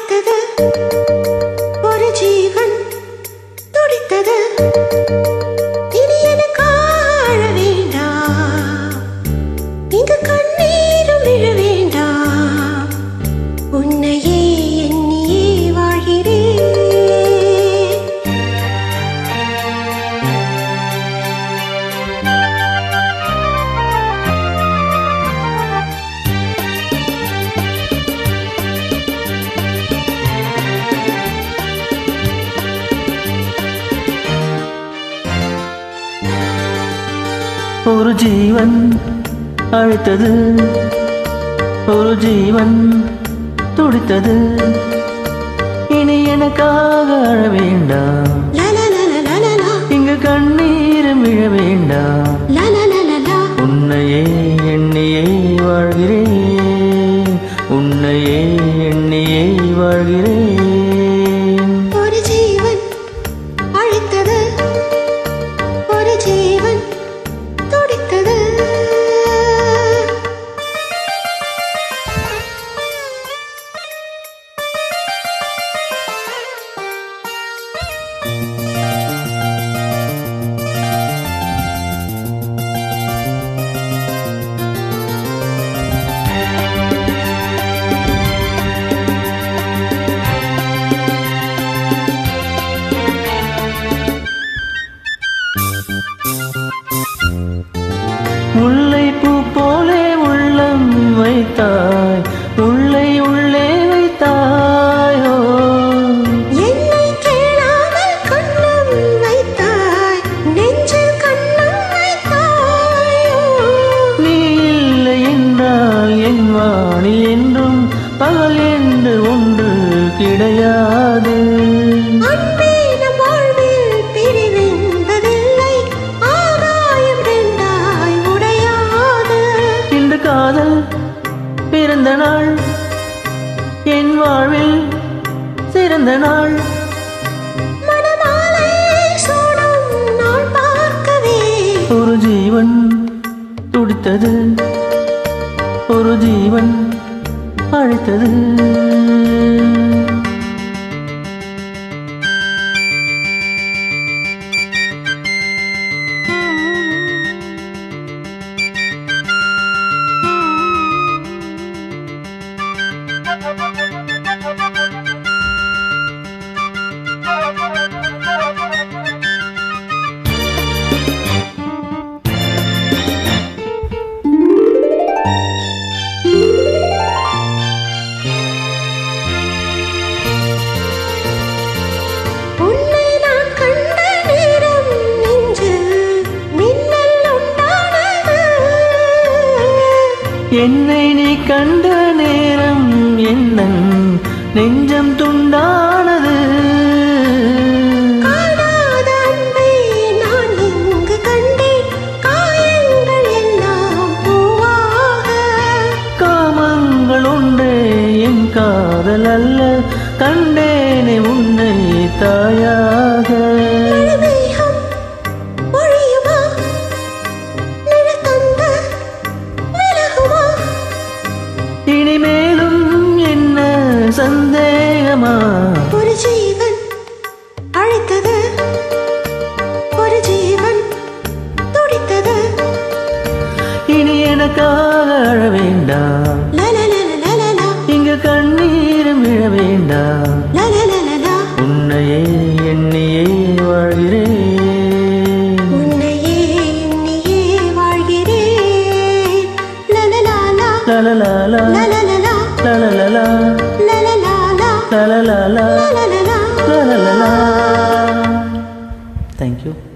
அழைத்தது ஒரு ஜீவன் துடித்தது இனி எனக்கு ஆழ வேண்டாம் இங்கு கண்ணீரும் விழ வேண்டாம் உன்னையே எண்ணியே வாழ்கிறேன் ஒரு ஜீவன் அழைத்தது ஒரு ஜீவன் துடித்தது இனி எனக்காக அழ வேண்டாம் லா லா லா லா லா லா லா. இங்கு கண்ணீரும் விழ வேண்டாம் லா லா லா லா லா. உன்னையே எண்ணியே வாழ்கிறேன் உன்னையே எண்ணியே வாழ்கிறேன் ஒரு ஜீவன் அழைத்தது ஒரு ஜீவன் துடித்தது முல்லை பூ போலே உள்ளம் வைத்தாய் உள்ளை உள்ளே வைத்தாயோ என்னை கேளாமல் கண்ணம் வைத்தாய் நெஞ்சில் கண்ணம் வைத்தாயோ நீ இல்லை என்றால் என் வானில் என்றும் பகல் என்று ஒன்று கிடையாது அன்பே நம் வாழ்வில் பிரிவென்பதில்லை ஆகாயம் ரெண்டாய் உடையாது இன்று காதல் பிறந்த நாள் என் வாழ்வில் சிறந்த நாள் மணமாலை சூடும் நாள் பார்க்கவே ஒரு ஜீவன் துடித்தது ஒரு ஜீவன் அழைத்தது உன்னை நான் கண்ட நேரம் நெஞ்சில் மின்னல் உண்டானது என்னை நீ கண்ட நேரம் எண்ணம் நெஞ்சம் துண்டானது காணாத அன்பை நான் இங்கு கண்டேன் காயங்கள் எல்லாம் பூவாக காமங்கள் உண்டே என் காதல் அல்ல கண்டேனே உன்னை தாயாக மழைமேகம் பொழியுமா நிழல் தந்த விலகுமா இனிமேலும் என்ன சந்தேகமா ஒரு ஜீவன் அழைத்தது ஒரு ஜீவன் துடித்தது இனி எனக்காக அழ வேண்டாம் லலலலலலலா, இங்கு கண்ணீரும் விழ வேண்டாம் லலலலலா, உன்னையே எண்ணியே வாழ்கிறேன் உன்னையே எண்ணியே வாழ்கிறேன். லலலாலா, லலலாலா லலலலா, லலலலா லலலாலா, லலலாலா லலலலா. லலலலா தேங்க்யூ